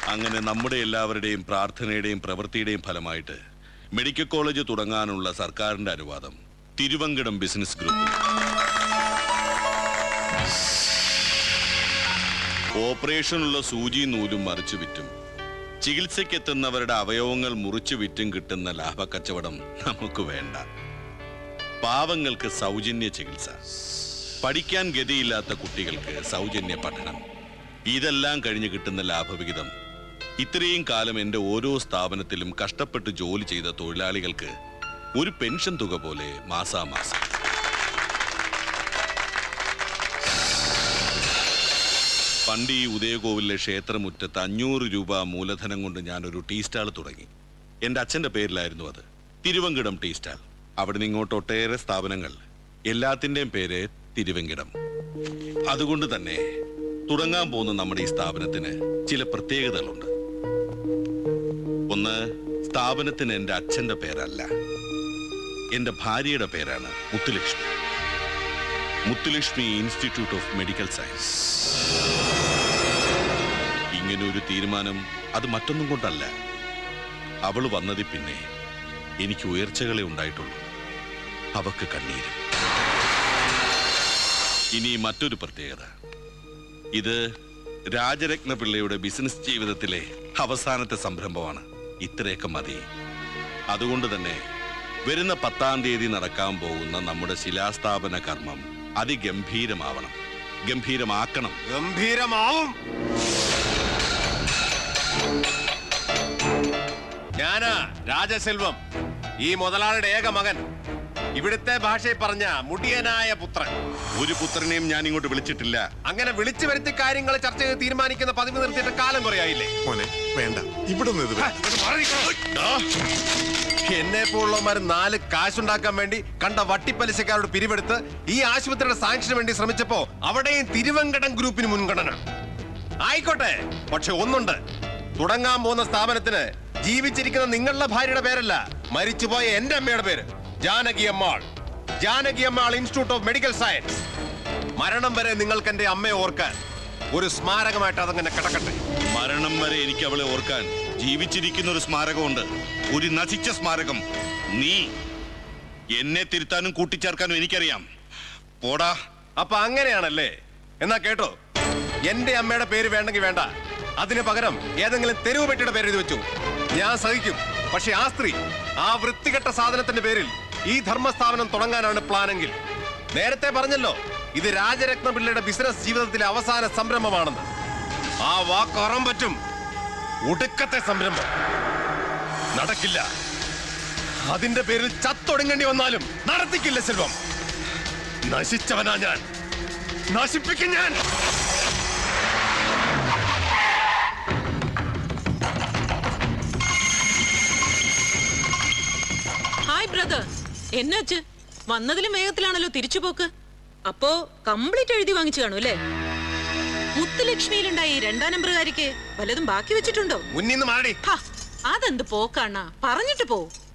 അങ്ങനെ നമ്മുടെ എല്ലാവരുടെയും പ്രാർത്ഥനയുടെയും പ്രവൃത്തിയുടെയും ഫലമായിട്ട് മെഡിക്കൽ കോളേജ് തുടങ്ങാനുള്ള സർക്കാരിന്റെ അനുവാദം തിരുവങ്കടം ബിസിനസ് ഗ്രൂപ്പ് ഓപ്പറേഷനുള്ള സൂചി നൂലും മറിച്ചു വിറ്റും ചികിത്സയ്ക്കെത്തുന്നവരുടെ അവയവങ്ങൾ മുറിച്ചു വിറ്റും കിട്ടുന്ന ലാഭക്കച്ചവടം നമുക്ക് വേണ്ട പാവങ്ങൾക്ക് സൗജന്യ ചികിത്സ പഠിക്കാൻ ഗതിയില്ലാത്ത കുട്ടികൾക്ക് സൗജന്യ പഠനം ഇതെല്ലാം കഴിഞ്ഞ് കിട്ടുന്ന ലാഭവിഹിതം ഇത്രയും കാലം എൻ്റെ ഓരോ സ്ഥാപനത്തിലും കഷ്ടപ്പെട്ട് ജോലി ചെയ്ത തൊഴിലാളികൾക്ക് ഒരു പെൻഷൻ തുക പോലെ മാസാമാസം പണ്ട് ഈ ഉദയകോവിലെ ക്ഷേത്രമുറ്റത്ത് അഞ്ഞൂറ് രൂപ മൂലധനം കൊണ്ട് ഞാനൊരു ടീ സ്റ്റാൾ തുടങ്ങി എൻ്റെ അച്ഛൻ്റെ പേരിലായിരുന്നു അത് തിരുവങ്കിടം ടീ സ്റ്റാൾ അവിടെ നിന്ന് ഇങ്ങോട്ട് ഒട്ടേറെ സ്ഥാപനങ്ങൾ എല്ലാത്തിൻ്റെയും പേര് തിരുവങ്കിടം അതുകൊണ്ട് തന്നെ തുടങ്ങാൻ പോകുന്ന നമ്മുടെ ഈ സ്ഥാപനത്തിന് ചില പ്രത്യേകതകളുണ്ട് ഒന്ന് സ്ഥാപനത്തിന് എൻ്റെ അച്ഛൻ്റെ പേരല്ല എൻ്റെ ഭാര്യയുടെ പേരാണ് Muthulakshmi Muthulakshmi institute of medical science ഇങ്ങനെ ഒരു തീരുമാനം അത് മറ്റൊന്നും കൊണ്ടല്ല അവൾ വന്നതിൽ പിന്നെ എനിക്ക് ഉയർച്ചകളെ ഉണ്ടായിട്ടുള്ളൂ അവക്ക് കണ്ണീരും ഇനി മറ്റൊരു പ്രത്യേകത ഇത് രാജരത്ന പിള്ളയുടെ ബിസിനസ് ജീവിതത്തിലെ അവസാനത്തെ സംരംഭമാണ് ഇത്രയൊക്കെ മതി അതുകൊണ്ട് തന്നെ വരുന്ന പത്താം തീയതി നടക്കാൻ പോകുന്ന നമ്മുടെ ശിലാസ്ഥാപന കർമ്മം അതിഗംഭീരമാവണം ഗംഭീരമാക്കണം ഗംഭീരമാവും ഞാനാ രാജസെൽവം ഈ മുതലാളിയുടെ ഏക മകൻ ഇവിടുത്തെ ഭാഷയിൽ പറഞ്ഞ മുടിയനായ പുത്രൻ ഒരു പുത്രനെയും ഞാൻ ഇങ്ങോട്ട് വിളിച്ചിട്ടില്ല അങ്ങനെ വിളിച്ചു വരുത്തി കാര്യങ്ങൾ ചർച്ച ചെയ്ത് തീരുമാനിക്കുന്ന പതിവ് നിർത്തിയിട്ട് കാലം കുറയായില്ലേ മോനെ വേണ്ട ഇവിടെ നിന്ന് ഇത് വേണ്ട. എന്നെ പോലുള്ളവന്മാർ നാല് കാശുണ്ടാക്കാൻ വേണ്ടി കണ്ട വട്ടിപ്പലിശക്കാരോട് പിരിവെടുത്ത് ഈ ആശുപത്രിയുടെ സാങ്ഷന് വേണ്ടി ശ്രമിച്ചപ്പോ അവിടെയും തിരുവങ്കടം ഗ്രൂപ്പിന് മുൻഗണന ആയിക്കോട്ടെ പക്ഷെ ഒന്നുണ്ട് തുടങ്ങാൻ പോകുന്ന സ്ഥാപനത്തിന് ജീവിച്ചിരിക്കുന്ന നിങ്ങളുടെ ഭാര്യയുടെ പേരല്ല മരിച്ചുപോയ എന്റെ അമ്മയുടെ പേര് Janaki Ammal Janaki Ammal institute of medical science മരണം വരെ നിങ്ങൾക്ക് എന്റെ അമ്മയെ ഓർക്കാൻ ഒരു സ്മാരകമായിട്ട് അതങ്ങനെ കിടക്കട്ടെ മരണം വരെ എനിക്ക് അവളെ ഓർക്കാൻ ജീവിച്ചിരിക്കുന്ന ഒരു സ്മാരകമുണ്ട് ഒരു നശിച്ച സ്മാരകം നീ എന്നെ തിരുത്താനും കൂട്ടിച്ചേർക്കാനും എനിക്കറിയാം പോടാ അപ്പൊ അങ്ങനെയാണല്ലേ എന്നാ കേട്ടോ എന്റെ അമ്മയുടെ പേര് വേണ്ടെങ്കിൽ വേണ്ട അതിന് പകരം ഏതെങ്കിലും തെരുവ് പെട്ടിയുടെ പേര് എഴുതി വെച്ചു ഞാൻ സഹിക്കും പക്ഷെ ആ സ്ത്രീ ആ വൃത്തികെട്ട സാധനത്തിന്റെ പേരിൽ ഈ ധർമ്മസ്ഥാപനം തുടങ്ങാനാണ് പ്ലാനെങ്കിൽ നേരത്തെ പറഞ്ഞല്ലോ ഇത് രാജരത്ന പിള്ളയുടെ ബിസിനസ് ജീവിതത്തിലെ അവസാന സംരംഭമാണെന്ന് ആ വാക്ക് ഉറം പറ്റും ഒടുക്കത്തെ സംരംഭം നടക്കില്ല അതിന്റെ പേരിൽ ചത്തൊടുങ്ങേണ്ടി വന്നാലും നടത്തിക്കില്ല സെൽവം നശിച്ചവനാ ഞാൻ നശിപ്പിക്കും ഞാൻ ഹായ് ബ്രദർ എന്നാച്ച് വന്നതിലും വേഗത്തിലാണല്ലോ തിരിച്ചു പോക്ക് അപ്പോ കംപ്ലീറ്റ് എഴുതി വാങ്ങിച്ചു കാണൂ അല്ലേ മുത്തുലക്ഷ്മിയിലുണ്ടായി ഈ രണ്ടാം നമ്പറുകാരിക്ക് വല്ലതും ബാക്കി വെച്ചിട്ടുണ്ടോ മുന്നിന്ന് മാറി ഹ, അതെന്ത് പോക്കാണ പറഞ്ഞിട്ട് പോ